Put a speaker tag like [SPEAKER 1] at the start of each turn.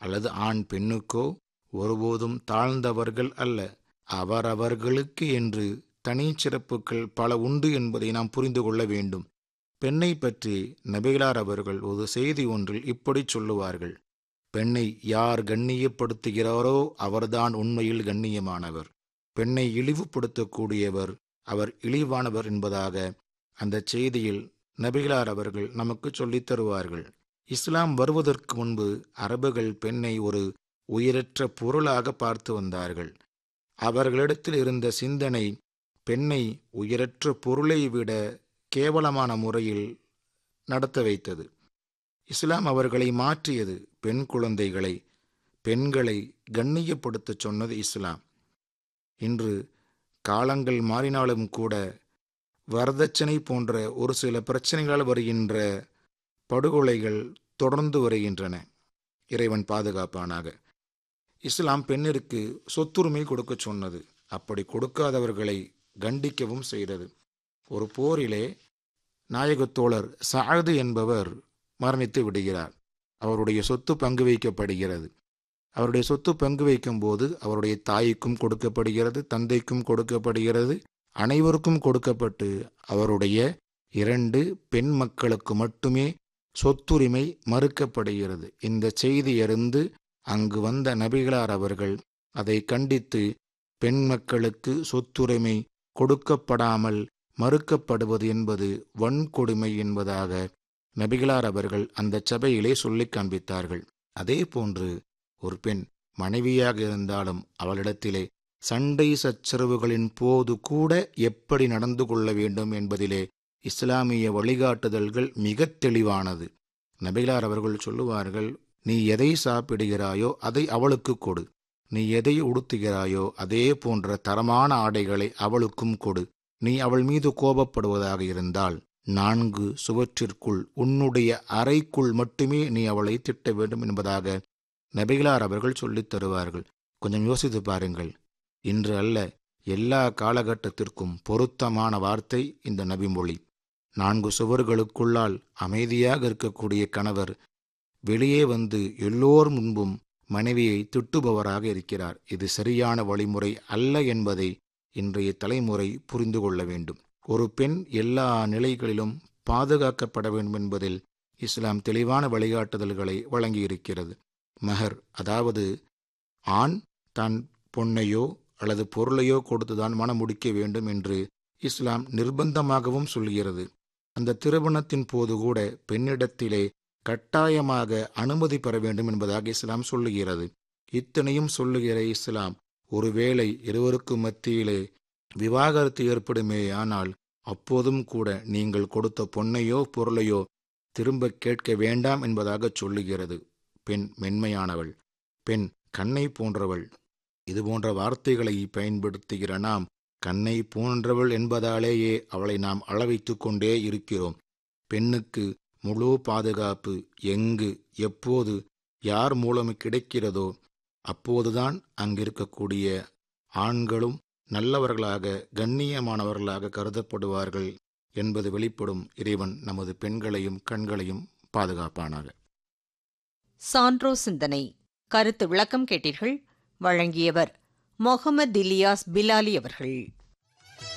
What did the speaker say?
[SPEAKER 1] அல்லது ஆண் பெண்ணுக்கோ ஒருபோதும் தாழ்ந்தவர்கள் அல்ல அவரவர்களுக்கு என்று தனிச்சிறப்புகள் பல உண்டு என்பதை நாம் புரிந்து கொள்ள வேண்டும் பெண்ணை பற்றி நபிகளார் அவர்கள் ஒரு செய்தி ஒன்றில் இப்படி சொல்லுவார்கள் பெண்ணை யார் கண்ணியப்படுத்துகிறாரோ அவர்தான் உண்மையில் கண்ணியமானவர் பெண்ணை இழிவுபடுத்தக்கூடியவர் அவர் இழிவானவர் என்பதாக அந்த செய்தியில் நபிகளார் அவர்கள் நமக்கு சொல்லித் தருவார்கள் இஸ்லாம் வருவதற்கு முன்பு அரபுகள் பெண்ணை ஒரு உயிரற்ற பொருளாக பார்த்து வந்தார்கள் அவர்களிடத்தில் இருந்த சிந்தனை பெண்ணை உயிரற்ற பொருளை விட கேவலமான முறையில் நடத்த வைத்தது இஸ்லாம் அவர்களை மாற்றியது பெண் குழந்தைகளை பெண்களை கண்ணியப்படுத்தச் சொன்னது இஸ்லாம் இன்று காலங்கள் மாறினாலும் கூட வரதட்சணை போன்ற ஒரு சில பிரச்சனைகளால் வருகின்ற படுகொலைகள் தொடர்ந்து வருகின்றன இறைவன் பாதுகாப்பானாக இஸ்லாம் பெண்ணிற்கு சொத்துரிமை கொடுக்க சொன்னது அப்படி கொடுக்காதவர்களை கண்டிக்கவும் செய்தது ஒரு போரிலே நாயகத்தோழர் சாது என்பவர் மரணித்து விடுகிறார் அவருடைய சொத்து பங்கு வைக்கப்படுகிறது அவருடைய சொத்து பங்கு வைக்கும்போது அவருடைய தாய்க்கும் கொடுக்கப்படுகிறது தந்தைக்கும் கொடுக்கப்படுகிறது அனைவருக்கும் கொடுக்கப்பட்டு அவருடைய இரண்டு பெண் மக்களுக்கு மட்டுமே சொத்துரிமை மறுக்கப்படுகிறது இந்த செய்தி அறிந்து அங்கு வந்த நபிகளார் அவர்கள் அதை கண்டித்து பெண் மக்களுக்கு சொத்துரிமை கொடுக்கப்படாமல் மறுக்கப்படுவது என்பது வன்கொடுமை என்பதாக நபிகளார் அவர்கள் அந்த சபையிலே சொல்லிக் காண்பித்தார்கள் அதே போன்று ஒரு பெண் மனைவியாக இருந்தாலும் அவளிடத்திலே சண்டை சச்சரவுகளின் போது கூட எப்படி நடந்து கொள்ள வேண்டும் என்பதிலே இஸ்லாமிய வழிகாட்டுதல்கள் மிக தெளிவானது நபிகளார் அவர்கள் சொல்லுவார்கள் நீ எதை சாப்பிடுகிறாயோ அதை அவளுக்கு கொடு நீ எதை உடுத்துகிறாயோ அதே போன்ற தரமான ஆடைகளை அவளுக்கும் கொடு நீ அவள் மீது கோபப்படுவதாக இருந்தால் நான்கு சுவற்றிற்குள் உன்னுடைய அறைக்குள் மட்டுமே நீ அவளை திட்ட வேண்டும் என்பதாக நபிகளார் அவர்கள் சொல்லித் தருவார்கள் கொஞ்சம் யோசித்து பாருங்கள் இன்று அல்ல எல்லா காலகட்டத்திற்கும் பொருத்தமான வார்த்தை இந்த நபிமொழி நான்கு சுவர்களுக்குள்ளால் அமைதியாக இருக்கக்கூடிய கணவர் வெளியே வந்து எல்லோர் முன்பும் மனைவியை திட்டுபவராக இருக்கிறார் இது சரியான வழிமுறை அல்ல என்பதை இன்றைய தலைமுறை புரிந்து கொள்ள வேண்டும் ஒரு பெண் எல்லா நிலைகளிலும் பாதுகாக்கப்பட வேண்டும் என்பதில் இஸ்லாம் தெளிவான வழிகாட்டுதல்களை வழங்கியிருக்கிறது மஹர் அதாவது ஆண் தான் பொன்னையோ அல்லது பொருளையோ கொடுத்துதான் மனம் முடிக்க வேண்டும் என்று இஸ்லாம் நிர்பந்தமாகவும் சொல்கிறது அந்த திருமணத்தின் போது கூட பெண்ணிடத்திலே கட்டாயமாக அனுமதி பெற வேண்டும் என்பதாக இஸ்லாம் சொல்லுகிறது இத்தனையும் சொல்லுகிற இஸ்லாம் ஒருவேளை இருவருக்கும் மத்தியிலே விவாகரத்து ஏற்படுமே ஆனால் அப்போதும் கூட நீங்கள் கொடுத்த பொன்னையோ பொருளையோ திரும்ப கேட்க வேண்டாம் என்பதாக சொல்லுகிறது பெண் மென்மையானவள் பெண் கண்ணை போன்றவள் இது போன்ற வார்த்தைகளை பயன்படுத்துகிற நாம் கண்ணை போன்றவள் என்பதாலேயே அவளை நாம் அளவைத்து கொண்டே இருக்கிறோம் பெண்ணுக்கு முழு பாதுகாப்பு எங்கு எப்போது யார் மூலம் கிடைக்கிறதோ அப்போதுதான் அங்கிருக்கக்கூடிய ஆண்களும் நல்லவர்களாக கண்ணியமானவர்களாக கருதப்படுவார்கள் என்பது வெளிப்படும் இறைவன் நமது பெண்களையும் கண்களையும் பாதுகாப்பானாக
[SPEAKER 2] சான்றோ சிந்தனை கருத்து விளக்கம் கேட்டீர்கள் வழங்கியவர் மொஹமது இலியாஸ் பிலாலி அவர்கள்